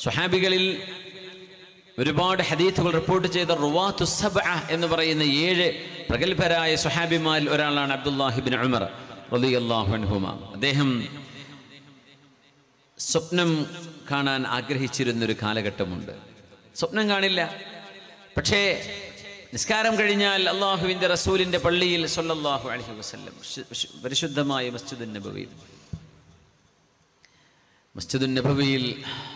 സുഹാബികളിൽ ഒരുപാട് ഹദീത്തുകൾ റിപ്പോർട്ട് ചെയ്ത റുവാത്തു സബ എന്ന് പറയുന്ന ഏഴ് പ്രഗത്ഭരായ സുഹാബിമാരിൽ ഒരാളാണ് അബ്ദുല്ലാഹിബിൻ ഉമർ റളിയല്ലാഹു അൻഹുമ അദ്ദേഹം സ്വപ്നം കാണാൻ ആഗ്രഹിച്ചിരുന്നൊരു കാലഘട്ടമുണ്ട് സ്വപ്നം കാണില്ല പക്ഷേ നിസ്കാരം കഴിഞ്ഞാൽ അള്ളാഹുവിൻ്റെ റസൂലിൻ്റെ പള്ളിയിൽ സല്ലല്ലാഹു അലൈഹി വസല്ലം ശു- ശു- പരിശുദ്ധമായ മസ്ജിദുൻ നബവിയിൽ മസ്ജിദുൻ നബവിയിൽ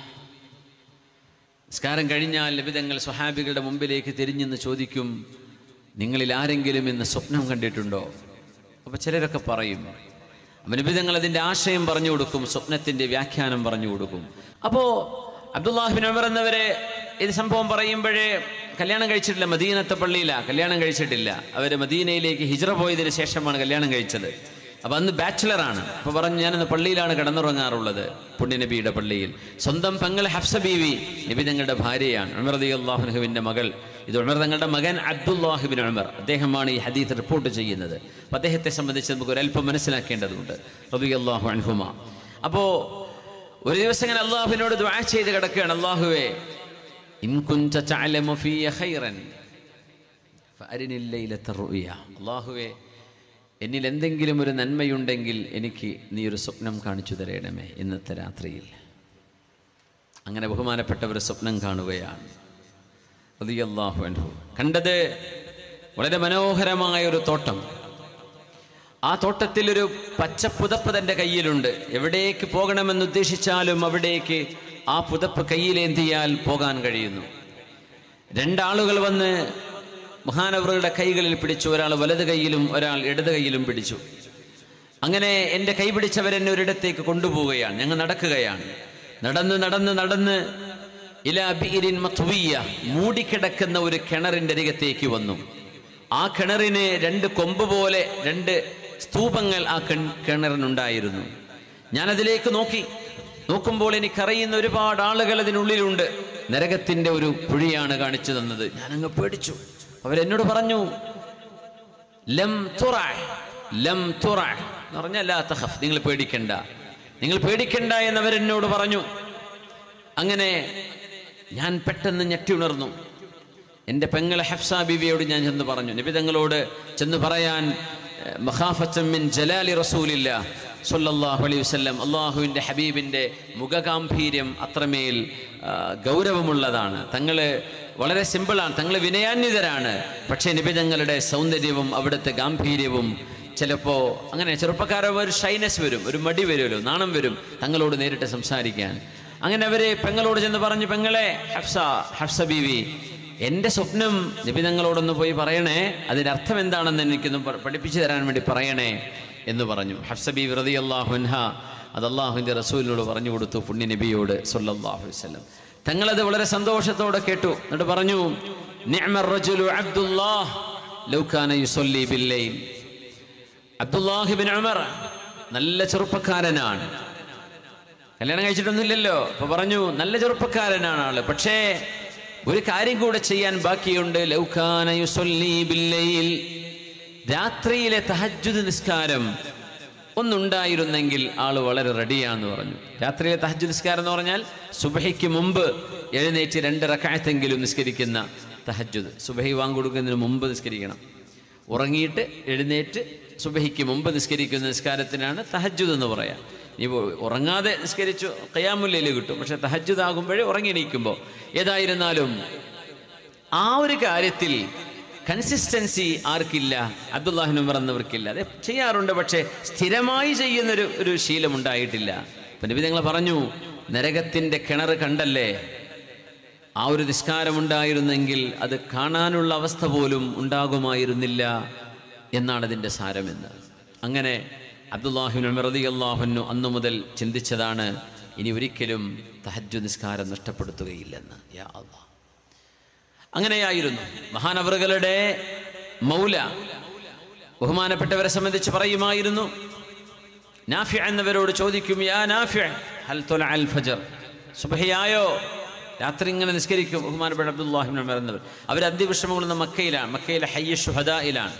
നിസ്കാരം കഴിഞ്ഞാൽ ലഭിതങ്ങൾ സ്വഹാബികളുടെ മുമ്പിലേക്ക് തിരിഞ്ഞെന്ന് ചോദിക്കും നിങ്ങളിൽ ആരെങ്കിലും ഇന്ന് സ്വപ്നം കണ്ടിട്ടുണ്ടോ അപ്പോൾ ചിലരൊക്കെ പറയും അപ്പം ലഭിതങ്ങൾ അതിൻ്റെ ആശയം പറഞ്ഞു കൊടുക്കും സ്വപ്നത്തിൻ്റെ വ്യാഖ്യാനം പറഞ്ഞു കൊടുക്കും അപ്പോൾ അബ്ദുല്ലാഹിബിൻ ഉമർ എന്നവരെ ഇത് സംഭവം പറയുമ്പോഴേ കല്യാണം കഴിച്ചിട്ടില്ല മദീനത്തെ പള്ളിയിലാണ് കല്യാണം കഴിച്ചിട്ടില്ല അവർ മദീനയിലേക്ക് ഹിജ്റ പോയതിന് ശേഷമാണ് കല്യാണം കഴിച്ചത് അപ്പം അന്ന് ബാച്ചിലറാണ് അപ്പോൾ പറഞ്ഞു ഞാനിന്ന് പള്ളിയിലാണ് കിടന്നുറങ്ങാറുള്ളത് പുണ്യനബിയുടെ പള്ളിയിൽ സ്വന്തം പെങ്ങൾ ഹഫ്സ ബീവി നബി തങ്ങളുടെ ഭാര്യയാണ് ഉമർ റതി അള്ളാഹുനുഹുവിൻ്റെ മകൾ ഇത് ഉമർ തങ്ങളുടെ മകൻ അബ്ദുല്ലാഹിബിൻ ഉമർ അദ്ദേഹമാണ് ഈ ഹദീത്ത് റിപ്പോർട്ട് ചെയ്യുന്നത് അപ്പം അദ്ദേഹത്തെ സംബന്ധിച്ച് നമുക്ക് ഒരല്പം മനസ്സിലാക്കേണ്ടതുണ്ട് റബി അള്ളാഹു അൻഹുമ അപ്പോൾ ഒരു ദിവസം ഇങ്ങനെ അള്ളാഹുവിനോട് ദ്വാ ചെയ്ത് കിടക്കുകയാണ് അള്ളാഹുവേ ഇൻ കുഞ്ച തഅലമു ഫീയ ഖൈറൻ ഫഅരിനിൽ ലൈലത്ത റുയ അള്ളാഹുവേ എന്നിൽ എന്തെങ്കിലും ഒരു നന്മയുണ്ടെങ്കിൽ എനിക്ക് നീ ഒരു സ്വപ്നം കാണിച്ചു തരണമേ ഇന്നത്തെ രാത്രിയിൽ അങ്ങനെ ബഹുമാനപ്പെട്ടവർ സ്വപ്നം കാണുകയാണ് റളിയല്ലാഹു അൻഹു കണ്ടത് വളരെ മനോഹരമായ ഒരു തോട്ടം ആ തോട്ടത്തിൽ ഒരു പച്ച പുതപ്പ് തൻ്റെ കയ്യിലുണ്ട് എവിടേക്ക് പോകണമെന്ന് ഉദ്ദേശിച്ചാലും അവിടേക്ക് ആ പുതപ്പ് കയ്യിലേന്തിയാൽ പോകാൻ കഴിയുന്നു രണ്ടാളുകൾ വന്ന് മഹാനവറുകളുടെ കൈകളിൽ പിടിച്ചു ഒരാൾ വലത് കൈയിലും ഒരാൾ ഇടത് കൈയിലും പിടിച്ചു അങ്ങനെ എൻ്റെ കൈ പിടിച്ചവരെന്നെ ഒരിടത്തേക്ക് കൊണ്ടുപോവുകയാണ് ഞങ്ങൾ നടക്കുകയാണ് നടന്ന് നടന്ന് നടന്ന് ഇലാ ബീരിൻ മത്വിയ മൂടിക്കിടക്കുന്ന ഒരു കിണറിൻ്റെ അരികത്തേക്ക് വന്നു ആ കിണറിന് രണ്ട് കൊമ്പ് പോലെ രണ്ട് സ്തൂപങ്ങൾ ആ കിൺ കിണറിനുണ്ടായിരുന്നു ഞാനതിലേക്ക് നോക്കി നോക്കുമ്പോൾ എനിക്കറിയുന്ന ഒരുപാട് ആളുകൾ അതിനുള്ളിലുണ്ട് നരകത്തിൻ്റെ ഒരു കുഴിയാണ് കാണിച്ചു തന്നത് ഞാനങ്ങ് പേടിച്ചു അവരെന്നോട് പറഞ്ഞു ലം തുറ ലം തുറ എന്ന് പറഞ്ഞാൽ ലാ തഖഫ് നിങ്ങൾ പേടിക്കണ്ട നിങ്ങൾ പേടിക്കണ്ട എന്നവരെന്നോട് പറഞ്ഞു അങ്ങനെ ഞാൻ പെട്ടെന്ന് ഞെട്ടി ഉണർന്നു എൻ്റെ പെങ്ങളെ ഹഫ്സ ബീവിയോട് ഞാൻ ചെന്ന് പറഞ്ഞു നബി തങ്ങളോട് ചെന്ന് പറയാൻ ഏഹ്, മഖാഫത്തൻ മിൻ ജലാലി റസൂലില്ല സല്ലല്ലാഹു അലൈഹി വസല്ലം അള്ളാഹുവിൻ്റെ ഹബീബിൻ്റെ മുഖഗാംഭീര്യം അത്രമേൽ ആ, ഗൗരവമുള്ളതാണ് തങ്ങൾ വളരെ സിമ്പിളാണ് തങ്ങൾ വിനയാന്വിതരാണ് പക്ഷേ നബി തങ്ങളുടെ സൗന്ദര്യവും അവിടുത്തെ ഗാംഭീര്യവും ചിലപ്പോൾ അങ്ങനെ ചെറുപ്പക്കാരെ ഒരു ഷൈനസ് വരും ഒരു മടി വരുമല്ലോ നാണം വരും തങ്ങളോട് നേരിട്ട് സംസാരിക്കാൻ അങ്ങനെ അവര് പെങ്ങളോട് ചെന്ന് പറഞ്ഞു പെങ്ങളെ ഹഫ്സ ഹഫ്സ ബീവി എൻ്റെ സ്വപ്നം നബി തങ്ങളോടൊന്ന് പോയി പറയണേ അതിൻ്റെ അർത്ഥം എന്താണെന്ന് എനിക്കൊന്ന് പ- പഠിപ്പിച്ചു തരാൻ വേണ്ടി പറയണേ എന്ന് പറഞ്ഞു ഹഫ്സ ബീവി റതി അള്ളാഹുൻഹ അത് അള്ളാഹുവിൻ്റെ റസൂലിനോട് പറഞ്ഞു കൊടുത്തു പുണ്യ നബിയോട് സല്ലല്ലാഹു അലൈഹി വസല്ലം തങ്ങളത് വളരെ സന്തോഷത്തോടെ കേട്ടു എന്നിട്ട് പറഞ്ഞു നിഅമർ റജുലു അബ്ദുല്ലാഹ് ലൗ കാന യുസല്ലി ബില്ലൈൽ അബ്ദുല്ലാഹിബിൻ ഉമർ നല്ല ചെറുപ്പക്കാരനാണ് കല്യാണം കഴിച്ചിട്ടൊന്നുമില്ലല്ലോ അപ്പൊ പറഞ്ഞു നല്ല ചെറുപ്പക്കാരനാണ് ആള് പക്ഷേ ഒരു കാര്യം കൂടെ ചെയ്യാൻ ബാക്കിയുണ്ട് ലൗകാന യുസല്ലി ബില്ലൈൽ രാത്രിയിലെ തഹജ്ജുദ് നിസ്കാരം ഒന്നുണ്ടായിരുന്നെങ്കിൽ ആള് വളരെ റെഡിയാന്ന് പറഞ്ഞു രാത്രിയിലെ തഹജ്ജുദ് നിസ്കാരം എന്ന് പറഞ്ഞാൽ സുബഹയ്ക്ക് മുമ്പ് എഴുന്നേറ്റ് രണ്ട് റക്കായത്തെങ്കിലും നിസ്കരിക്കുന്ന തഹജ്ജുദ് സുബഹി വാങ്ങിക്കൊടുക്കുന്നതിന് മുമ്പ് നിസ്കരിക്കണം ഉറങ്ങിയിട്ട് എഴുന്നേറ്റ് സുബഹിക്ക് മുമ്പ് നിസ്കരിക്കുന്ന നിസ്കാരത്തിനാണ് തഹജ്ജുദ് എന്ന് പറയാം നീ ഉറങ്ങാതെ നിസ്കരിച്ചു കയ്യാമുല്ലയിൽ കിട്ടും പക്ഷെ തഹജ്ജുദ് ആകുമ്പോഴേ ഉറങ്ങി എണീക്കുമ്പോൾ ഏതായിരുന്നാലും ആ ഒരു കാര്യത്തിൽ കൺസിസ്റ്റൻസി ആർക്കില്ല അബ്ദുല്ലാഹിൻ ഉമർ എന്നവർക്കില്ല അത് ചെയ്യാറുണ്ട് പക്ഷേ സ്ഥിരമായി ചെയ്യുന്നൊരു ഒരു ശീലം ഉണ്ടായിട്ടില്ല അപ്പം നബി നിങ്ങൾ പറഞ്ഞു നരകത്തിൻ്റെ കിണർ കണ്ടല്ലേ ആ ഒരു നിസ്കാരം ഉണ്ടായിരുന്നെങ്കിൽ അത് കാണാനുള്ള അവസ്ഥ പോലും ഉണ്ടാകുമായിരുന്നില്ല എന്നാണ് അതിൻ്റെ സാരമെന്ന് അങ്ങനെ അബ്ദുല്ലാഹിൻ ഉമറതി അള്ളാഹുനു അന്നു മുതൽ ചിന്തിച്ചതാണ് ഇനി ഒരിക്കലും തഹജ്ജു നിസ്കാരം നഷ്ടപ്പെടുത്തുകയില്ലെന്ന് യാ അള്ളാഹ് അങ്ങനെയായിരുന്നു മഹാനവറുകളുടെ മൗല ബഹുമാനപ്പെട്ടവരെ സംബന്ധിച്ച് പറയുമായിരുന്നു നാഫി എന്നവരോട് ചോദിക്കും യാ നാഫി ഹൽ തുലഅൽ ഫജർ സുബഹിയായോ രാത്രി ഇങ്ങനെ നിസ്കരിക്കും ബഹുമാനപ്പെട്ട അബ്ദുല്ലാഹിബിൻ ഉമർ എന്നവർ അവർ അന്ത്യവിഷമം കൊള്ളുന്ന മക്കയിലാണ് മക്കയിലെ ഹയ്യ ഷുഹദയിലാണ്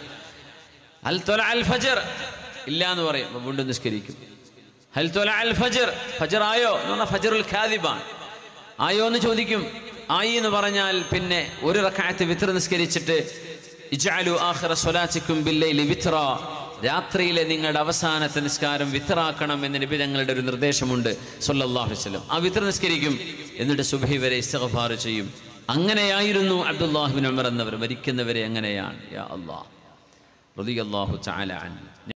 ഹൽ തുലഅൽ ഫജർ ഇല്ല എന്ന് പറയും അപ്പോൾ വീണ്ടും നിസ്കരിക്കും ഹൽ തുലഅൽ ഫജർ ഫജർ ആയോ എന്ന് പറഞ്ഞാൽ ഫജറുൽ ഖാദിബാണ് ആയോ എന്ന് ചോദിക്കും ആയി എന്ന് പറഞ്ഞാൽ പിന്നെ ഒരു റക്കായത്ത് വിത്ര നിസ്കരിച്ചിട്ട് ഇജാലു ആഖിറ സ്വലാച്ചിക്കും ബില്ലൈലി വിത്ര രാത്രിയിലെ നിങ്ങളുടെ അവസാനത്തെ നിസ്കാരം വിത്തറാക്കണം എന്ന് നബി തങ്ങളുടെ ഒരു നിർദ്ദേശമുണ്ട് സല്ലല്ലാഹു അലൈഹി വസല്ലം ആ വിത്ര നിസ്കരിക്കും എന്നിട്ട് സുബഹി വരെ ഇസ്തിഗ്ഫാർ ചെയ്യും അങ്ങനെയായിരുന്നു അബ്ദുല്ലാഹിബിൻ ഉമർ എന്നവർ മരിക്കുന്നവരെ അങ്ങനെയാണ് യാ അള്ളാഹ് റളിയല്ലാഹു തആല അൻഹു